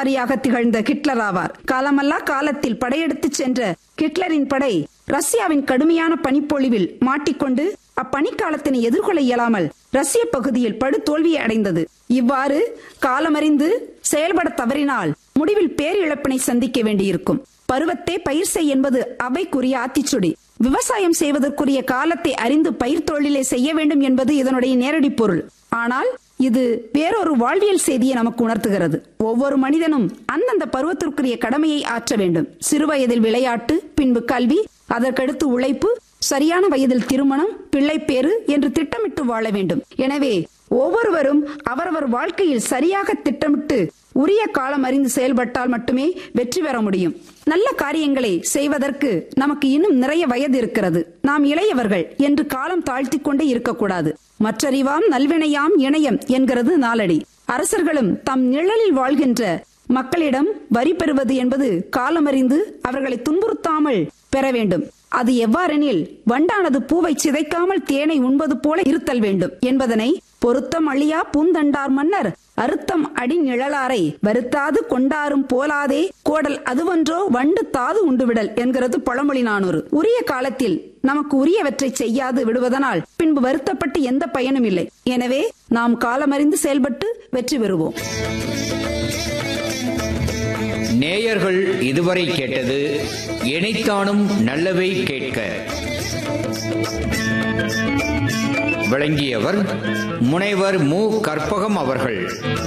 இடதுசாரியாக திகழ்ந்த ஹிட்லர் ஆவார் காலமல்லா காலத்தில் படையெடுத்துச் சென்ற ஹிட்லரின் படை ரஷ்யாவின் கடுமையான பனிப்பொழிவில் மாட்டிக்கொண்டு அப்பனிக்காலத்தினை எதிர்கொள்ள இயலாமல் ரஷ்ய பகுதியில் படு தோல்வியை அடைந்தது இவ்வாறு காலமறிந்து செயல்பட தவறினால் முடிவில் பேரிழப்பினை சந்திக்க வேண்டியிருக்கும் பருவத்தே பயிர் செய் என்பது அவைக்குரிய ஆத்திச்சுடி விவசாயம் செய்வதற்குரிய காலத்தை அறிந்து பயிர் தொழிலை செய்ய வேண்டும் என்பது இதனுடைய நேரடி பொருள் ஆனால் இது வேறொரு வாழ்வியல் செய்தியை நமக்கு உணர்த்துகிறது ஒவ்வொரு மனிதனும் அந்தந்த பருவத்திற்குரிய கடமையை ஆற்ற வேண்டும் சிறுவயதில் விளையாட்டு பின்பு கல்வி அதற்கடுத்து உழைப்பு சரியான வயதில் திருமணம் பிள்ளைப்பேறு என்று திட்டமிட்டு வாழ வேண்டும் எனவே ஒவ்வொருவரும் அவரவர் வாழ்க்கையில் சரியாக திட்டமிட்டு உரிய காலம் அறிந்து செயல்பட்டால் மட்டுமே வெற்றி பெற முடியும் நல்ல காரியங்களை செய்வதற்கு நமக்கு இன்னும் நிறைய வயது இருக்கிறது நாம் இளையவர்கள் என்று காலம் தாழ்த்தி கொண்டே இருக்கக்கூடாது மற்றறிவாம் நல்வினையாம் இணையம் என்கிறது நாளடி அரசர்களும் தம் நிழலில் வாழ்கின்ற மக்களிடம் வரி பெறுவது என்பது காலமறிந்து அவர்களை துன்புறுத்தாமல் பெற வேண்டும் அது எவ்வாறெனில் வண்டானது பூவை சிதைக்காமல் தேனை உண்பது போல இருத்தல் வேண்டும் என்பதனை பொருத்தம் அழியா பூந்தண்டார் மன்னர் அறுத்தம் அடி நிழலாரை வருத்தாது கொண்டாரும் போலாதே கோடல் அதுவன்றோ வண்டு தாது உண்டுவிடல் என்கிறது பழமொழி நானூறு உரிய காலத்தில் நமக்கு உரியவற்றை செய்யாது விடுவதனால் பின்பு வருத்தப்பட்டு எந்த பயனும் இல்லை எனவே நாம் காலமறிந்து செயல்பட்டு வெற்றி பெறுவோம் நேயர்கள் இதுவரை கேட்டது இணைத்தானும் நல்லவை கேட்க விளங்கியவர் முனைவர் மு கற்பகம் அவர்கள்